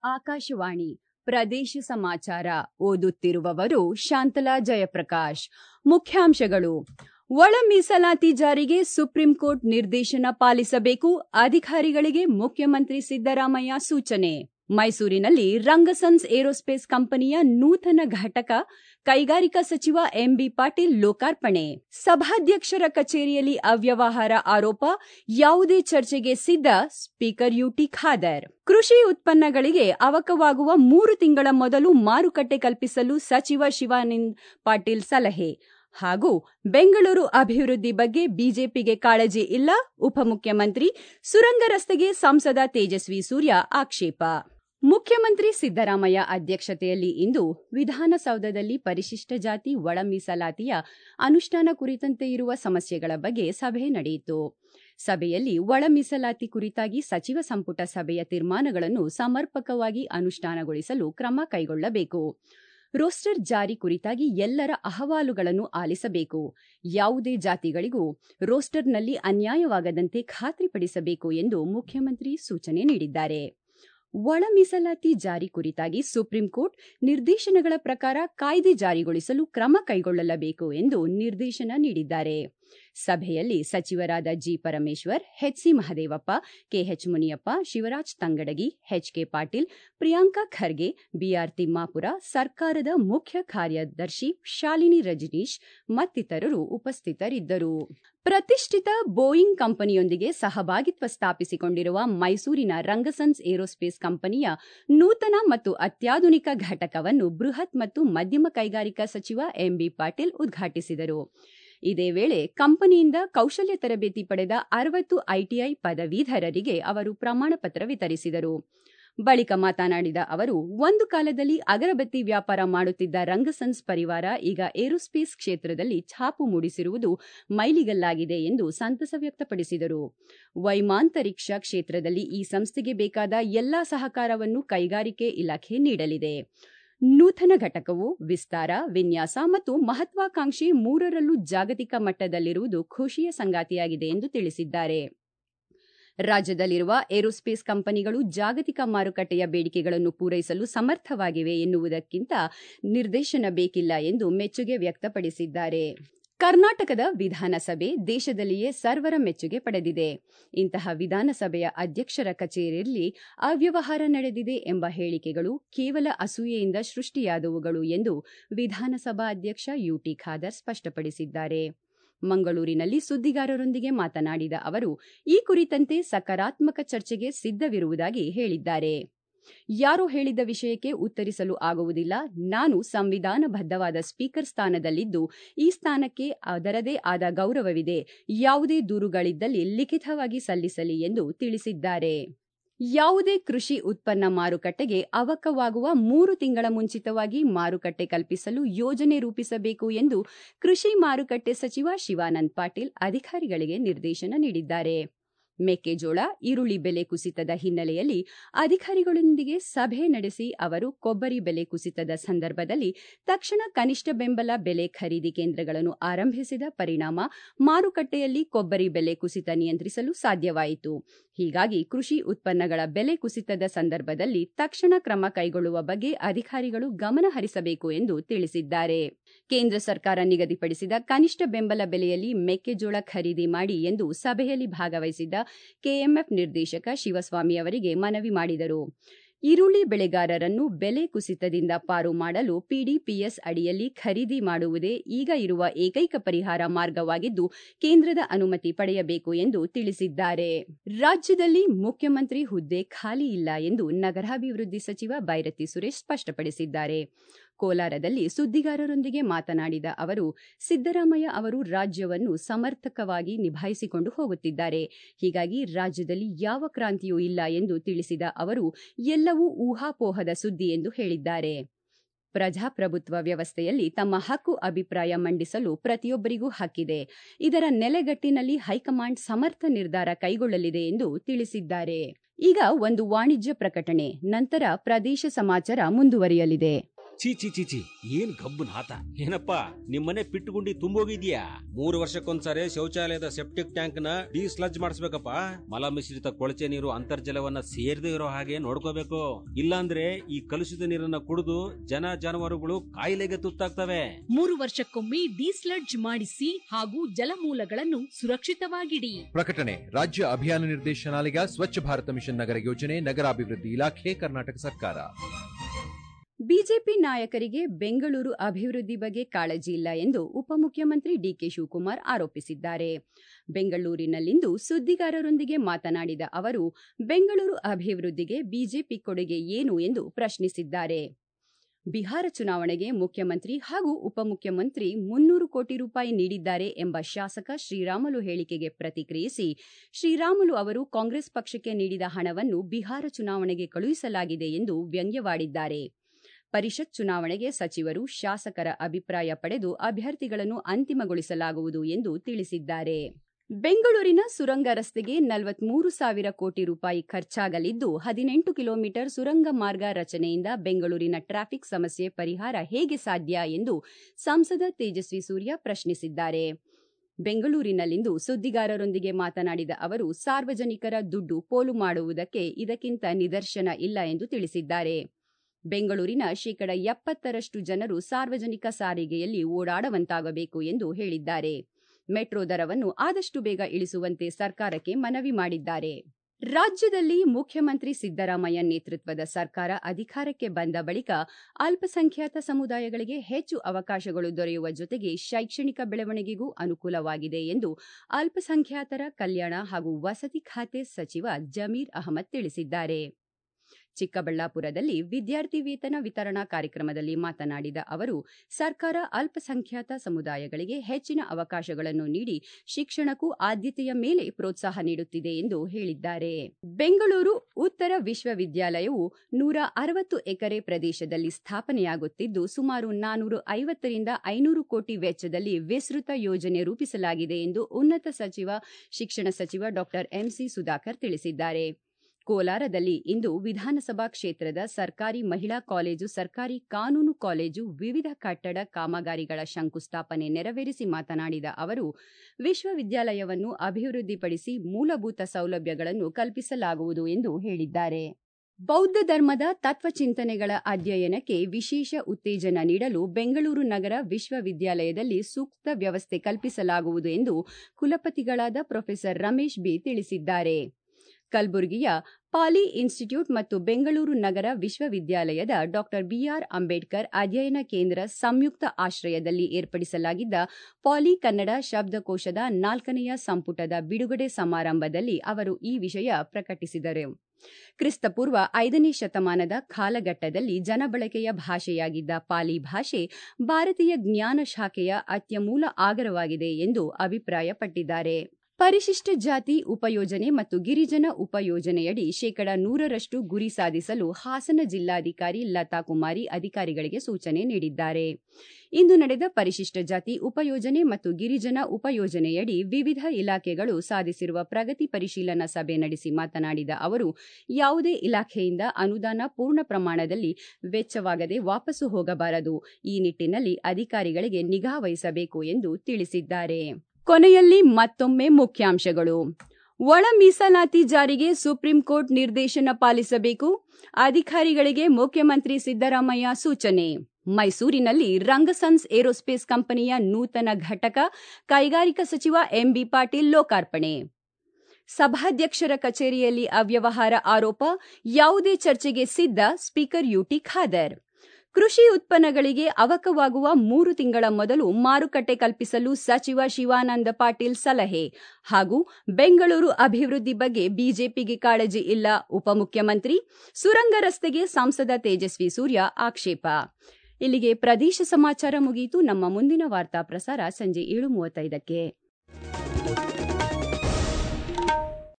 ಆಕಾಶವಾಣಿ ಪ್ರದೇಶ ಸಮಾಚಾರ ಓದುತ್ತಿರುವವರು ಶಾಂತಲಾ ಜಯಪ್ರಕಾಶ್ ಮುಖ್ಯಾಂಶಗಳು ಒಳ ಮೀಸಲಾತಿ ಜಾರಿಗೆ ಸುಪ್ರೀಂ ಕೋರ್ಟ್ ನಿರ್ದೇಶನ ಪಾಲಿಸಬೇಕು ಅಧಿಕಾರಿಗಳಿಗೆ ಮುಖ್ಯಮಂತ್ರಿ ಸಿದ್ದರಾಮಯ್ಯ ಸೂಚನೆ ಮೈಸೂರಿನಲ್ಲಿ ರಂಗಸನ್ಸ್ ಏರೋಸ್ಪೇಸ್ ಕಂಪನಿಯ ನೂತನ ಘಟಕ ಕೈಗಾರಿಕಾ ಸಚಿವ ಎಂಬಿ ಪಾಟೀಲ್ ಲೋಕಾರ್ಪಣೆ ಸಭಾಧ್ಯಕ್ಷರ ಕಚೇರಿಯಲ್ಲಿ ಅವ್ಯವಹಾರ ಆರೋಪ ಯಾವುದೇ ಚರ್ಚೆಗೆ ಸಿದ್ಧ ಸ್ಪೀಕರ್ ಯುಟಿ ಖಾದರ್ ಕೃಷಿ ಉತ್ಪನ್ನಗಳಿಗೆ ಅವಕವಾಗುವ ಮೂರು ತಿಂಗಳ ಮೊದಲು ಮಾರುಕಟ್ಟೆ ಕಲ್ಪಿಸಲು ಸಚಿವ ಶಿವಾನಂದ್ ಪಾಟೀಲ್ ಸಲಹೆ ಹಾಗೂ ಬೆಂಗಳೂರು ಅಭಿವೃದ್ಧಿ ಬಗ್ಗೆ ಬಿಜೆಪಿಗೆ ಕಾಳಜಿ ಇಲ್ಲ ಉಪಮುಖ್ಯಮಂತ್ರಿ ಸುರಂಗ ರಸ್ತೆಗೆ ಸಂಸದ ತೇಜಸ್ವಿ ಸೂರ್ಯ ಆಕ್ಷೇಪ ಮುಖ್ಯಮಂತ್ರಿ ಸಿದ್ದರಾಮಯ್ಯ ಅಧ್ಯಕ್ಷತೆಯಲ್ಲಿ ಇಂದು ವಿಧಾನಸೌಧದಲ್ಲಿ ಪರಿಶಿಷ್ಟ ಜಾತಿ ಒಳ ಮೀಸಲಾತಿಯ ಅನುಷ್ಠಾನ ಕುರಿತಂತೆ ಇರುವ ಸಮಸ್ಯೆಗಳ ಬಗ್ಗೆ ಸಭೆ ನಡೆಯಿತು ಸಭೆಯಲ್ಲಿ ಒಳ ಮೀಸಲಾತಿ ಕುರಿತಾಗಿ ಸಚಿವ ಸಂಪುಟ ಸಭೆಯ ತೀರ್ಮಾನಗಳನ್ನು ಸಮರ್ಪಕವಾಗಿ ಅನುಷ್ಠಾನಗೊಳಿಸಲು ಕ್ರಮ ಕೈಗೊಳ್ಳಬೇಕು ರೋಸ್ಟರ್ ಜಾರಿ ಕುರಿತಾಗಿ ಎಲ್ಲರ ಅಹವಾಲುಗಳನ್ನು ಆಲಿಸಬೇಕು ಯಾವುದೇ ಜಾತಿಗಳಿಗೂ ರೋಸ್ಟರ್ನಲ್ಲಿ ಅನ್ಯಾಯವಾಗದಂತೆ ಖಾತ್ರಿಪಡಿಸಬೇಕು ಎಂದು ಮುಖ್ಯಮಂತ್ರಿ ಸೂಚನೆ ನೀಡಿದ್ದಾರೆ ಒಳ ಮೀಸಲಾತಿ ಜಾರಿ ಕುರಿತಾಗಿ ಸುಪ್ರೀಂ ಕೋರ್ಟ್ ನಿರ್ದೇಶನಗಳ ಪ್ರಕಾರ ಕಾಯ್ದೆ ಜಾರಿಗೊಳಿಸಲು ಕ್ರಮ ಕೈಗೊಳ್ಳಬೇಕು ಎಂದು ನಿರ್ದೇಶನ ನೀಡಿದ್ದಾರೆ ಸಭೆಯಲ್ಲಿ ಸಚಿವರಾದ G Parameshwar H C Mahadevappa K H Muniyappa Shivaraj Tangadagi H K Patil Priyanka Kharge B R Timmapura ಸರ್ಕಾರದ ಮುಖ್ಯ ಕಾರ್ಯದರ್ಶಿ ಶಾಲಿನಿ ರಜನೀಶ್ ಮತ್ತಿತರರು ಉಪಸ್ಥಿತರಿದ್ದರು ಪ್ರತಿಷ್ಠಿತ ಬೋಯಿಂಗ್ ಕಂಪನಿಯೊಂದಿಗೆ ಸಹಭಾಗಿತ್ವ ಸ್ಥಾಪಿಸಿಕೊಂಡಿರುವ ಮೈಸೂರಿನ ರಂಗಸನ್ಸ್ ಏರೋಸ್ಪೇಸ್ ಕಂಪನಿಯ ನೂತನ ಮತ್ತು ಅತ್ಯಾಧುನಿಕ ಘಟಕವನ್ನು ಬೃಹತ್ ಮತ್ತು ಮಧ್ಯಮ ಕೈಗಾರಿಕಾ ಸಚಿವ ಎಂಬಿ ಪಾಟೀಲ್ ಉದ್ಘಾಟಿಸಿದರು ಇದೇ ವೇಳೆ ಕಂಪನಿಯಿಂದ ಕೌಶಲ್ಯ ತರಬೇತಿ ಪಡೆದ ಅರವತ್ತು ಐಟಿಐ ಪದವೀಧರರಿಗೆ ಅವರು ಪ್ರಮಾಣ ಪತ್ರ ವಿತರಿಸಿದರು ಬಳಿಕ ಮಾತನಾಡಿದ ಅವರು ಒಂದು ಕಾಲದಲ್ಲಿ ಅಗರಬತ್ತಿ ವ್ಯಾಪಾರ ಮಾಡುತ್ತಿದ್ದ ರಂಗಸನ್ಸ್ ಪರಿವಾರ ಈಗ ಏರೋಸ್ಪೇಸ್ ಕ್ಷೇತ್ರದಲ್ಲಿ ಛಾಪು ಮೂಡಿಸಿರುವುದು ಮೈಲಿಗಲ್ಲಾಗಿದೆ ಎಂದು ಸಂತಸ ವ್ಯಕ್ತಪಡಿಸಿದರು ವೈಮಾಂತರಿಕ್ಷ ಕ್ಷೇತ್ರದಲ್ಲಿ ಈ ಸಂಸ್ಥೆಗೆ ಬೇಕಾದ ಎಲ್ಲಾ ಸಹಕಾರವನ್ನು ಕೈಗಾರಿಕೆ ಇಲಾಖೆ ನೀಡಲಿದೆ ನೂತನ ಘಟಕವು ವಿಸ್ತಾರ ವಿನ್ಯಾಸ ಮತ್ತು ಮಹತ್ವಾಕಾಂಕ್ಷಿ ಮೂರರಲ್ಲೂ ಜಾಗತಿಕ ಮಟ್ಟದಲ್ಲಿರುವುದು ಖುಷಿಯ ಸಂಗಾತಿಯಾಗಿದೆ ಎಂದು ತಿಳಿಸಿದ್ದಾರೆ ರಾಜ್ಯದಲ್ಲಿರುವ ಏರೋಸ್ಪೇಸ್ ಕಂಪನಿಗಳು ಜಾಗತಿಕ ಮಾರುಕಟ್ಟೆಯ ಬೇಡಿಕೆಗಳನ್ನು ಪೂರೈಸಲು ಸಮರ್ಥವಾಗಿವೆ ಎನ್ನುವುದಕ್ಕಿಂತ ನಿರ್ದೇಶನ ಬೇಕಿಲ್ಲ ಎಂದು ಮೆಚ್ಚುಗೆ ವ್ಯಕ್ತಪಡಿಸಿದ್ದಾರೆ ಕರ್ನಾಟಕದ ವಿಧಾನಸಭೆ ದೇಶದಲ್ಲಿಯೇ ಸರ್ವರ ಮೆಚ್ಚುಗೆ ಪಡೆದಿದೆ ಇಂತಹ ವಿಧಾನಸಭೆಯ ಅಧ್ಯಕ್ಷರ ಕಚೇರಿಯಲ್ಲಿ ಅವ್ಯವಹಾರ ನಡೆದಿದೆ ಎಂಬ ಹೇಳಿಕೆಗಳು ಕೇವಲ ಅಸೂಯೆಯಿಂದ ಸೃಷ್ಟಿಯಾದವುಗಳು ಎಂದು ವಿಧಾನಸಭಾ ಅಧ್ಯಕ್ಷ ಯುಟಿ ಖಾದರ್ ಸ್ಪಷ್ಟಪಡಿಸಿದ್ದಾರೆ ಮಂಗಳೂರಿನಲ್ಲಿ ಸುದ್ದಿಗಾರರೊಂದಿಗೆ ಮಾತನಾಡಿದ ಅವರು ಈ ಕುರಿತಂತೆ ಸಕಾರಾತ್ಮಕ ಚರ್ಚೆಗೆ ಸಿದ್ಧವಿರುವುದಾಗಿ ಹೇಳಿದ್ದಾರೆ ಯಾರೋ ಹೇಳಿದ ವಿಷಯಕ್ಕೆ ಉತ್ತರಿಸಲು ಆಗುವುದಿಲ್ಲ ನಾನು ಸಂವಿಧಾನಬದ್ಧವಾದ ಸ್ಪೀಕರ್ ಸ್ಥಾನದಲ್ಲಿದ್ದು ಈ ಸ್ಥಾನಕ್ಕೆ ಅದರದೇ ಆದ ಗೌರವವಿದೆ ಯಾವುದೇ ದೂರುಗಳಿದ್ದಲ್ಲಿ ಲಿಖಿತವಾಗಿ ಸಲ್ಲಿಸಲಿ ಎಂದು ತಿಳಿಸಿದ್ದಾರೆ ಯಾವುದೇ ಕೃಷಿ ಉತ್ಪನ್ನ ಮಾರುಕಟ್ಟೆಗೆ ಅವಕವಾಗುವ ಮೂರು ತಿಂಗಳ ಮುಂಚಿತವಾಗಿ ಮಾರುಕಟ್ಟೆ ಕಲ್ಪಿಸಲು ಯೋಜನೆ ರೂಪಿಸಬೇಕು ಎಂದು ಕೃಷಿ ಮಾರುಕಟ್ಟೆ ಸಚಿವ ಶಿವಾನಂದ್ ಪಾಟೀಲ್ ಅಧಿಕಾರಿಗಳಿಗೆ ನಿರ್ದೇಶನ ನೀಡಿದ್ದಾರೆ ಮೆಕ್ಕೆಜೋಳ ಈರುಳ್ಳಿ ಬೆಲೆ ಕುಸಿತದ ಹಿನ್ನೆಲೆಯಲ್ಲಿ ಅಧಿಕಾರಿಗಳೊಂದಿಗೆ ಸಭೆ ನಡೆಸಿ ಅವರು ಕೊಬ್ಬರಿ ಬೆಲೆ ಕುಸಿತದ ಸಂದರ್ಭದಲ್ಲಿ ತಕ್ಷಣ ಕನಿಷ್ಠ ಬೆಂಬಲ ಬೆಲೆ ಖರೀದಿ ಕೇಂದ್ರಗಳನ್ನು ಆರಂಭಿಸಿದ ಪರಿಣಾಮ ಮಾರುಕಟ್ಟೆಯಲ್ಲಿ ಕೊಬ್ಬರಿ ಬೆಲೆ ಕುಸಿತ ನಿಯಂತ್ರಿಸಲು ಸಾಧ್ಯವಾಯಿತು ಹೀಗಾಗಿ ಕೃಷಿ ಉತ್ಪನ್ನಗಳ ಬೆಲೆ ಕುಸಿತದ ಸಂದರ್ಭದಲ್ಲಿ ತಕ್ಷಣ ಕ್ರಮ ಕೈಗೊಳ್ಳುವ ಬಗ್ಗೆ ಅಧಿಕಾರಿಗಳು ಗಮನ ಹರಿಸಬೇಕು ಎಂದು ತಿಳಿಸಿದ್ದಾರೆ ಕೇಂದ್ರ ಸರ್ಕಾರ ನಿಗದಿಪಡಿಸಿದ ಕನಿಷ್ಠ ಬೆಂಬಲ ಬೆಲೆಯಲ್ಲಿ ಮೆಕ್ಕೆಜೋಳ ಖರೀದಿ ಮಾಡಿ ಎಂದು ಸಭೆಯಲ್ಲಿ ಭಾಗವಹಿಸಿದ್ದ ಕೆಎಂಎಫ್ ನಿರ್ದೇಶಕ ಶಿವಸ್ವಾಮಿ ಅವರಿಗೆ ಮನವಿ ಮಾಡಿದರು ಈರುಳ್ಳಿ ಬೆಳೆಗಾರರನ್ನು ಬೆಲೆ ಕುಸಿತದಿಂದ ಪಾರು ಮಾಡಲು ಪಿಡಿಪಿಎಸ್ ಅಡಿಯಲ್ಲಿ ಖರೀದಿ ಮಾಡುವುದೇ ಈಗ ಇರುವ ಏಕೈಕ ಪರಿಹಾರ ಮಾರ್ಗವಾಗಿದ್ದು ಕೇಂದ್ರದ ಅನುಮತಿ ಪಡೆಯಬೇಕು ಎಂದು ತಿಳಿಸಿದ್ದಾರೆ ರಾಜ್ಯದಲ್ಲಿ ಮುಖ್ಯಮಂತ್ರಿ ಹುದ್ದೆ ಖಾಲಿ ಇಲ್ಲ ಎಂದು ನಗರಾಭಿವೃದ್ಧಿ ಸಚಿವ ಬೈರತಿ ಸುರೇಶ್ ಸ್ಪಷ್ಟಪಡಿಸಿದ್ದಾರೆ ಕೋಲಾರದಲ್ಲಿ ಸುದ್ದಿಗಾರರೊಂದಿಗೆ ಮಾತನಾಡಿದ ಅವರು ಸಿದ್ದರಾಮಯ್ಯ ಅವರು ರಾಜ್ಯವನ್ನು ಸಮರ್ಥಕವಾಗಿ ನಿಭಾಯಿಸಿಕೊಂಡು ಹೋಗುತ್ತಿದ್ದಾರೆ ಹೀಗಾಗಿ ರಾಜ್ಯದಲ್ಲಿ ಯಾವ ಕ್ರಾಂತಿಯೂ ಇಲ್ಲ ಎಂದು ತಿಳಿಸಿದ ಅವರು ಎಲ್ಲವೂ ಊಹಾಪೋಹದ ಸುದ್ದಿ ಎಂದು ಹೇಳಿದ್ದಾರೆ ಪ್ರಜಾಪ್ರಭುತ್ವ ವ್ಯವಸ್ಥೆಯಲ್ಲಿ ತಮ್ಮ ಹಕ್ಕು ಅಭಿಪ್ರಾಯ ಮಂಡಿಸಲು ಪ್ರತಿಯೊಬ್ಬರಿಗೂ ಹಕ್ಕಿದೆ ಇದರ ನೆಲೆಗಟ್ಟಿನಲ್ಲಿ ಹೈಕಮಾಂಡ್ ಸಮರ್ಥ ನಿರ್ಧಾರ ಕೈಗೊಳ್ಳಲಿದೆ ಎಂದು ತಿಳಿಸಿದ್ದಾರೆ ಈಗ ಒಂದು ವಾಣಿಜ್ಯ ಪ್ರಕಟಣೆ ನಂತರ ಪ್ರದೇಶ ಸಮಾಚಾರ ಮುಂದುವರಿಯಲಿದೆ ಚೀ ಚಿ ಚಿ ಚಿ ಏನ್ ಗಬ್ಬು ನಾತ ಏನಪ್ಪ ನಿಮ್ಮನೆ ಪಿಟ್ಟುಗುಂಡಿ ತುಂಬೋಗಿದ್ಯಾ ಮೂರು ವರ್ಷಕ್ಕೊಂದ್ಸರಿ ಶೌಚಾಲಯದ ಸೆಪ್ಟಿಕ್ ಟ್ಯಾಂಕ್ ನ ಡಿಸ್ಲಜ್ ಮಾಡಿಸ್ಬೇಕಪ್ಪ ಮಲ ಮಿಶ್ರಿತ ಕೊಳಚೆ ನೀರು ಅಂತರ್ಜಲವನ್ನ ಸೇರದೇ ಇರೋ ಹಾಗೆ ನೋಡ್ಕೋಬೇಕು ಇಲ್ಲಾಂದ್ರೆ ಈ ಕಲುಷಿತ ನೀರನ್ನ ಕುಡಿದು ಜನ ಜಾನುವಾರುಗಳು ಕಾಯಿಲೆಗೆ ತುತ್ತಾಗ್ತವೆ ಮೂರು ವರ್ಷಕ್ಕೊಮ್ಮೆ ಡಿಸ್ಲಡ್ಜ್ ಮಾಡಿಸಿ ಹಾಗೂ ಜಲಮೂಲಗಳನ್ನು ಸುರಕ್ಷಿತವಾಗಿಡಿ ಪ್ರಕಟಣೆ ರಾಜ್ಯ ಅಭಿಯಾನ ನಿರ್ದೇಶನಾಲಯ ಸ್ವಚ್ಛ ಭಾರತ ಮಿಷನ್ ನಗರ ಯೋಜನೆ ನಗರಾಭಿವೃದ್ಧಿ ಇಲಾಖೆ ಕರ್ನಾಟಕ ಸರ್ಕಾರ ಬಿಜೆಪಿ ನಾಯಕರಿಗೆ ಬೆಂಗಳೂರು ಅಭಿವೃದ್ಧಿ ಬಗ್ಗೆ ಕಾಳಜಿ ಇಲ್ಲ ಎಂದು ಉಪಮುಖ್ಯಮಂತ್ರಿ ಡಿಕೆ ಶಿವಕುಮಾರ್ ಆರೋಪಿಸಿದ್ದಾರೆ ಬೆಂಗಳೂರಿನಲ್ಲಿಂದು ಸುದ್ದಿಗಾರರೊಂದಿಗೆ ಮಾತನಾಡಿದ ಅವರು ಬೆಂಗಳೂರು ಅಭಿವೃದ್ಧಿಗೆ ಬಿಜೆಪಿ ಕೊಡುಗೆ ಏನು ಎಂದು ಪ್ರಶ್ನಿಸಿದ್ದಾರೆ ಬಿಹಾರ ಚುನಾವಣೆಗೆ ಮುಖ್ಯಮಂತ್ರಿ ಹಾಗೂ ಉಪಮುಖ್ಯಮಂತ್ರಿ ಮುನ್ನೂರು ಕೋಟಿ ರೂಪಾಯಿ ನೀಡಿದ್ದಾರೆ ಎಂಬ ಶಾಸಕ ಶ್ರೀರಾಮುಲು ಹೇಳಿಕೆಗೆ ಪ್ರತಿಕ್ರಿಯಿಸಿ ಶ್ರೀರಾಮುಲು ಅವರು ಕಾಂಗ್ರೆಸ್ ಪಕ್ಷಕ್ಕೆ ನೀಡಿದ ಹಣವನ್ನು ಬಿಹಾರ ಚುನಾವಣೆಗೆ ಕಳುಹಿಸಲಾಗಿದೆ ಎಂದು ವ್ಯಂಗ್ಯವಾಡಿದ್ದಾರೆ ಪರಿಷತ್ ಚುನಾವಣೆಗೆ ಸಚಿವರು ಶಾಸಕರ ಅಭಿಪ್ರಾಯ ಪಡೆದು ಅಭ್ಯರ್ಥಿಗಳನ್ನು ಅಂತಿಮಗೊಳಿಸಲಾಗುವುದು ಎಂದು ತಿಳಿಸಿದ್ದಾರೆ ಬೆಂಗಳೂರಿನ ಸುರಂಗ ರಸ್ತೆಗೆ ನಲವತ್ಮೂರು ಸಾವಿರ ಕೋಟಿ ರೂಪಾಯಿ ಖರ್ಚಾಗಲಿದ್ದು ಹದಿನೆಂಟು ಕಿಲೋಮೀಟರ್ ಸುರಂಗ ಮಾರ್ಗ ರಚನೆಯಿಂದ ಬೆಂಗಳೂರಿನ ಟ್ರಾಫಿಕ್ ಸಮಸ್ಯೆ ಪರಿಹಾರ ಹೇಗೆ ಸಾಧ್ಯ ಎಂದು ಸಂಸದ ತೇಜಸ್ವಿ ಸೂರ್ಯ ಪ್ರಶ್ನಿಸಿದ್ದಾರೆ ಬೆಂಗಳೂರಿನಲ್ಲಿಂದು ಸುದ್ದಿಗಾರರೊಂದಿಗೆ ಮಾತನಾಡಿದ ಅವರು ಸಾರ್ವಜನಿಕರ ದುಡ್ಡು ಪೋಲು ಮಾಡುವುದಕ್ಕೆ ಇದಕ್ಕಿಂತ ನಿದರ್ಶನ ಇಲ್ಲ ಎಂದು ತಿಳಿಸಿದ್ದಾರೆ ಬೆಂಗಳೂರಿನ ಶೇಕಡ ಎಪ್ಪತ್ತರಷ್ಟು ಜನರು ಸಾರ್ವಜನಿಕ ಸಾರಿಗೆಯಲ್ಲಿ ಓಡಾಡುವಂತಾಗಬೇಕು ಎಂದು ಹೇಳಿದ್ದಾರೆ ಮೆಟ್ರೋ ದರವನ್ನು ಆದಷ್ಟು ಬೇಗ ಇಳಿಸುವಂತೆ ಸರ್ಕಾರಕ್ಕೆ ಮನವಿ ಮಾಡಿದ್ದಾರೆ ರಾಜ್ಯದಲ್ಲಿ ಮುಖ್ಯಮಂತ್ರಿ ಸಿದ್ದರಾಮಯ್ಯ ನೇತೃತ್ವದ ಸರ್ಕಾರ ಅಧಿಕಾರಕ್ಕೆ ಬಂದ ಬಳಿಕ ಅಲ್ಪಸಂಖ್ಯಾತ ಸಮುದಾಯಗಳಿಗೆ ಹೆಚ್ಚು ಅವಕಾಶಗಳು ದೊರೆಯುವ ಜೊತೆಗೆ ಶೈಕ್ಷಣಿಕ ಬೆಳವಣಿಗೆಗೂ ಅನುಕೂಲವಾಗಿದೆ ಎಂದು ಅಲ್ಪಸಂಖ್ಯಾತರ ಕಲ್ಯಾಣ ಹಾಗೂ ವಸತಿ ಖಾತೆ ಸಚಿವ ಜಮೀರ್ ಅಹಮದ್ ತಿಳಿಸಿದ್ದಾರೆ ಚಿಕ್ಕಬಳ್ಳಾಪುರದಲ್ಲಿ ವಿದ್ಯಾರ್ಥಿ ವೇತನ ವಿತರಣಾ ಕಾರ್ಯಕ್ರಮದಲ್ಲಿ ಮಾತನಾಡಿದ ಅವರು ಸರ್ಕಾರ ಅಲ್ಪಸಂಖ್ಯಾತ ಸಮುದಾಯಗಳಿಗೆ ಹೆಚ್ಚಿನ ಅವಕಾಶಗಳನ್ನು ನೀಡಿ ಶಿಕ್ಷಣಕ್ಕೂ ಆದ್ಯತೆಯ ಮೇಲೆ ಪ್ರೋತ್ಸಾಹ ನೀಡುತ್ತಿದೆ ಎಂದು ಹೇಳಿದ್ದಾರೆ ಬೆಂಗಳೂರು ಉತ್ತರ ವಿಶ್ವವಿದ್ಯಾಲಯವು ನೂರ ಅರವತ್ತು ಎಕರೆ ಪ್ರದೇಶದಲ್ಲಿ ಸ್ಥಾಪನೆಯಾಗುತ್ತಿದ್ದು ಸುಮಾರು ನಾನೂರು ಐವತ್ತರಿಂದ ಐನೂರು ಕೋಟಿ ವೆಚ್ಚದಲ್ಲಿ ವಿಸ್ತೃತ ಯೋಜನೆ ರೂಪಿಸಲಾಗಿದೆ ಎಂದು ಉನ್ನತ ಸಚಿವ ಶಿಕ್ಷಣ ಸಚಿವ ಡಾ ಎಂಸಿ ಸುಧಾಕರ್ ತಿಳಿಸಿದ್ದಾರೆ ಕೋಲಾರದಲ್ಲಿ ಇಂದು ವಿಧಾನಸಭಾ ಕ್ಷೇತ್ರದ ಸರ್ಕಾರಿ ಮಹಿಳಾ ಕಾಲೇಜು ಸರ್ಕಾರಿ ಕಾನೂನು ಕಾಲೇಜು ವಿವಿಧ ಕಟ್ಟಡ ಕಾಮಗಾರಿಗಳ ಶಂಕುಸ್ಥಾಪನೆ ನೆರವೇರಿಸಿ ಮಾತನಾಡಿದ ಅವರು ವಿಶ್ವವಿದ್ಯಾಲಯವನ್ನು ಅಭಿವೃದ್ಧಿಪಡಿಸಿ ಮೂಲಭೂತ ಸೌಲಭ್ಯಗಳನ್ನು ಕಲ್ಪಿಸಲಾಗುವುದು ಎಂದು ಹೇಳಿದ್ದಾರೆ ಬೌದ್ಧ ಧರ್ಮದ ತತ್ವಚಿಂತನೆಗಳ ಅಧ್ಯಯನಕ್ಕೆ ವಿಶೇಷ ಉತ್ತೇಜನ ನೀಡಲು ಬೆಂಗಳೂರು ನಗರ ವಿಶ್ವವಿದ್ಯಾಲಯದಲ್ಲಿ ಸೂಕ್ತ ವ್ಯವಸ್ಥೆ ಕಲ್ಪಿಸಲಾಗುವುದು ಎಂದು ಕುಲಪತಿಗಳಾದ ಪ್ರೊಫೆಸರ್ ರಮೇಶ್ ಬಿ ತಿಳಿಸಿದ್ದಾರೆ ಕಲಬುರಗಿಯ ಪಾಲಿ ಇನ್ಸ್ಟಿಟ್ಯೂಟ್ ಮತ್ತು ಬೆಂಗಳೂರು ನಗರ ವಿಶ್ವವಿದ್ಯಾಲಯದ ಡಾ ಬಿಆರ್ ಅಂಬೇಡ್ಕರ್ ಅಧ್ಯಯನ ಕೇಂದ್ರ ಸಂಯುಕ್ತ ಆಶ್ರಯದಲ್ಲಿ ಏರ್ಪಡಿಸಲಾಗಿದ್ದ ಪಾಲಿ ಕನ್ನಡ ಶಬ್ದಕೋಶದ ನಾಲ್ಕನೆಯ ಸಂಪುಟದ ಬಿಡುಗಡೆ ಸಮಾರಂಭದಲ್ಲಿ ಅವರು ಈ ವಿಷಯ ಪ್ರಕಟಿಸಿದರು ಕ್ರಿಸ್ತಪೂರ್ವ ಐದನೇ ಶತಮಾನದ ಕಾಲಘಟ್ಟದಲ್ಲಿ ಜನಬಳಕೆಯ ಭಾಷೆಯಾಗಿದ್ದ ಪಾಲಿ ಭಾಷೆ ಭಾರತೀಯ ಜ್ಞಾನ ಶಾಖೆಯ ಅತ್ಯಮೂಲ ಆಗರವಾಗಿದೆ ಎಂದು ಅಭಿಪ್ರಾಯಪಟ್ಟಿದ್ದಾರೆ ಪರಿಶಿಷ್ಟ ಜಾತಿ ಉಪಯೋಜನೆ ಮತ್ತು ಗಿರಿಜನ ಉಪಯೋಜನೆಯಡಿ ಶೇಕಡ ನೂರರಷ್ಟು ಗುರಿ ಸಾಧಿಸಲು ಹಾಸನ ಜಿಲ್ಲಾಧಿಕಾರಿ ಲತಾ ಕುಮಾರಿ ಅಧಿಕಾರಿಗಳಿಗೆ ಸೂಚನೆ ನೀಡಿದ್ದಾರೆ ಇಂದು ನಡೆದ ಪರಿಶಿಷ್ಟ ಜಾತಿ ಉಪಯೋಜನೆ ಮತ್ತು ಗಿರಿಜನ ಉಪಯೋಜನೆಯಡಿ ವಿವಿಧ ಇಲಾಖೆಗಳು ಸಾಧಿಸಿರುವ ಪ್ರಗತಿ ಪರಿಶೀಲನಾ ಸಭೆ ನಡೆಸಿ ಮಾತನಾಡಿದ ಅವರು ಯಾವುದೇ ಇಲಾಖೆಯಿಂದ ಅನುದಾನ ಪೂರ್ಣ ಪ್ರಮಾಣದಲ್ಲಿ ವೆಚ್ಚವಾಗದೆ ವಾಪಸ್ಸು ಹೋಗಬಾರದು ಈ ನಿಟ್ಟಿನಲ್ಲಿ ಅಧಿಕಾರಿಗಳಿಗೆ ನಿಗಾ ವಹಿಸಬೇಕು ಎಂದು ತಿಳಿಸಿದ್ದಾರೆ ಕೊನೆಯಲ್ಲಿ ಮತ್ತೊಮ್ಮೆ ಮುಖ್ಯಾಂಶಗಳು ಒಳ ಮೀಸಲಾತಿ ಜಾರಿಗೆ ಸುಪ್ರೀಂ ಕೋರ್ಟ್ ನಿರ್ದೇಶನ ಪಾಲಿಸಬೇಕು ಅಧಿಕಾರಿಗಳಿಗೆ ಮುಖ್ಯಮಂತ್ರಿ ಸಿದ್ದರಾಮಯ್ಯ ಸೂಚನೆ ಮೈಸೂರಿನಲ್ಲಿ ರಂಗಸನ್ಸ್ ಏರೋಸ್ಪೇಸ್ ಕಂಪನಿಯ ನೂತನ ಘಟಕ ಕೈಗಾರಿಕಾ ಸಚಿವ ಎಂಬಿ ಪಾಟೀಲ್ ಲೋಕಾರ್ಪಣೆ ಸಭಾಧ್ಯಕ್ಷರ ಕಚೇರಿಯಲ್ಲಿ ಅವ್ಯವಹಾರ ಆರೋಪ ಯಾವುದೇ ಚರ್ಚೆಗೆ ಸಿದ್ಧ ಸ್ಪೀಕರ್ ಯುಟಿ ಖಾದರ್ ಕೃಷಿ ಉತ್ಪನ್ನಗಳಿಗೆ ಅವಕವಾಗುವ ಮೂರು ತಿಂಗಳ ಮೊದಲು ಮಾರುಕಟ್ಟೆ ಕಲ್ಪಿಸಲು ಸಚಿವ ಶಿವಾನಂದ ಪಾಟೀಲ್ ಸಲಹೆ ಹಾಗೂ ಬೆಂಗಳೂರು ಅಭಿವೃದ್ಧಿ ಬಗ್ಗೆ ಬಿಜೆಪಿಗೆ ಕಾಳಜಿ ಇಲ್ಲ ಉಪಮುಖ್ಯಮಂತ್ರಿ ಸುರಂಗ ರಸ್ತೆಗೆ ಸಂಸದ ತೇಜಸ್ವಿ ಸೂರ್ಯ ಆಕ್ಷೇಪ ಇಲ್ಲಿಗೆ ಪ್ರದೇಶ ಸಮಾಚಾರ ಮುಗಿಯಿತು ನಮ್ಮ ಮುಂದಿನ ವಾರ್ತಾ ಪ್ರಸಾರ ಸಂಜೆ ಏಳು ಮೂವತ್ತೈದಕ್ಕೆ